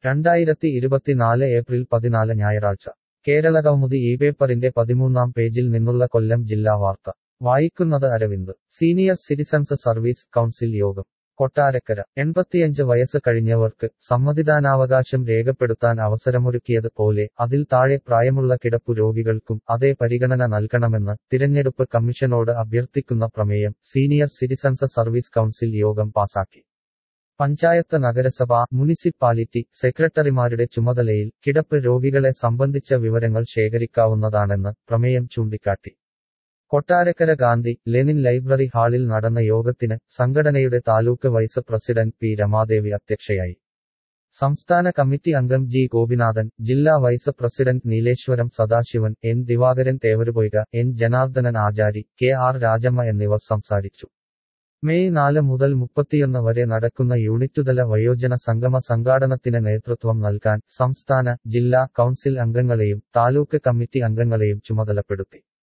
രണ്ടായിരത്തി ഇരുപത്തിനാല് ഏപ്രിൽ പതിനാല് ഞായറാഴ്ച കേരള കൗമുദി ഈ പേപ്പറിന്റെ പതിമൂന്നാം പേജിൽ നിന്നുള്ള കൊല്ലം ജില്ലാ വാർത്ത വായിക്കുന്നത് Aravind senior citizens service council യോഗം കൊട്ടാരക്കര എൺപത്തിയഞ്ച് വയസ്സ് കഴിഞ്ഞവർക്ക് സമ്മതിദാനാവകാശം രേഖപ്പെടുത്താൻ അവസരമൊരുക്കിയത് പോലെ അതിൽ താഴെ പ്രായമുള്ള കിടപ്പു രോഗികൾക്കും അതേ പരിഗണന നൽകണമെന്ന് തിരഞ്ഞെടുപ്പ് കമ്മീഷനോട് അഭ്യർത്ഥിക്കുന്ന പ്രമേയം സീനിയർ സിറ്റിസൺസ് സർവീസ് കൗൺസിൽ യോഗം പാസാക്കി പഞ്ചായത്ത് നഗരസഭ മുനിസിപ്പാലിറ്റി സെക്രട്ടറിമാരുടെ ചുമതലയിൽ കിടപ്പ് രോഗികളെ സംബന്ധിച്ച വിവരങ്ങൾ ശേഖരിക്കാവുന്നതാണെന്ന് പ്രമേയം ചൂണ്ടിക്കാട്ടി കൊട്ടാരക്കര ഗാന്ധി ലെനിൻ ലൈബ്രറി ഹാളിൽ നടന്ന യോഗത്തിന് സംഘടനയുടെ taluk vice president P Ramadevi അധ്യക്ഷയായി സംസ്ഥാന കമ്മിറ്റി അംഗം ജി ഗോപിനാഥൻ ജില്ലാ vice president Nileshwaram Sadasivan N Divakaran Thevarupoyka N Janardhanan Achari K R Rajamma എന്നിവർ സംസാരിച്ചു മെയ് നാല് മുതൽ മുപ്പത്തിയൊന്ന് വരെ നടക്കുന്ന യൂണിറ്റുതല വയോജന സംഗമ സംഘാടനത്തിന് നേതൃത്വം നൽകാൻ സംസ്ഥാന ജില്ലാ കൗൺസിൽ അംഗങ്ങളെയും താലൂക്ക് കമ്മിറ്റി അംഗങ്ങളെയും ചുമതലപ്പെടുത്തി